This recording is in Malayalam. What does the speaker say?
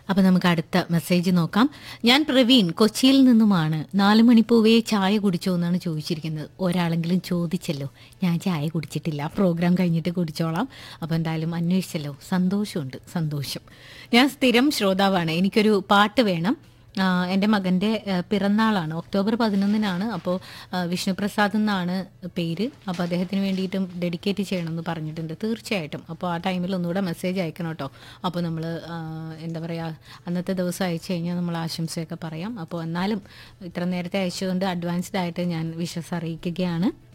അപ്പൊ നമുക്ക് അടുത്ത മെസ്സേജ് നോക്കാം ഞാൻ പ്രവീൺ കൊച്ചിയിൽ നിന്നുമാണ് നാല് മണിപ്പൂവേ ചായ കുടിച്ചോ എന്നാണ് ചോദിച്ചിരിക്കുന്നത് ഒരാളെങ്കിലും ചോദിച്ചല്ലോ ഞാൻ ചായ കുടിച്ചിട്ടില്ല പ്രോഗ്രാം കഴിഞ്ഞിട്ട് കുടിച്ചോളാം അപ്പോൾ എന്തായാലും അന്വേഷിച്ചല്ലോ സന്തോഷമുണ്ട് സന്തോഷം ഞാൻ സ്ഥിരം ശ്രോതാവാണ് എനിക്കൊരു പാട്ട് വേണം ആ, എൻ്റെ മകൻ്റെ ആ, പിറന്നാളാണ് ഒക്ടോബർ പതിനൊന്നിനാണ് അപ്പോൾ വിഷ്ണുപ്രസാദ് എന്നാണ് പേര് അപ്പോൾ അദ്ദേഹത്തിന് വേണ്ടിയിട്ടും ഡെഡിക്കേറ്റ് ചെയ്യണമെന്ന് പറഞ്ഞിട്ടുണ്ട് തീർച്ചയായിട്ടും അപ്പോൾ ആ ടൈമിൽ ഒന്നുകൂടെ മെസ്സേജ് അയക്കണം കേട്ടോ അപ്പോൾ നമ്മൾ എന്താ പറയുക അന്നത്തെ ദിവസം അയച്ചു കഴിഞ്ഞാൽ നമ്മൾ ആശംസയൊക്കെ പറയാം അപ്പോൾ എന്നാലും ഇത്ര നേരത്തെ അയച്ചുകൊണ്ട് അഡ്വാൻസ്ഡ് ആയിട്ട് ഞാൻ വിശ്വസ് അറിയിക്കുകയാണ്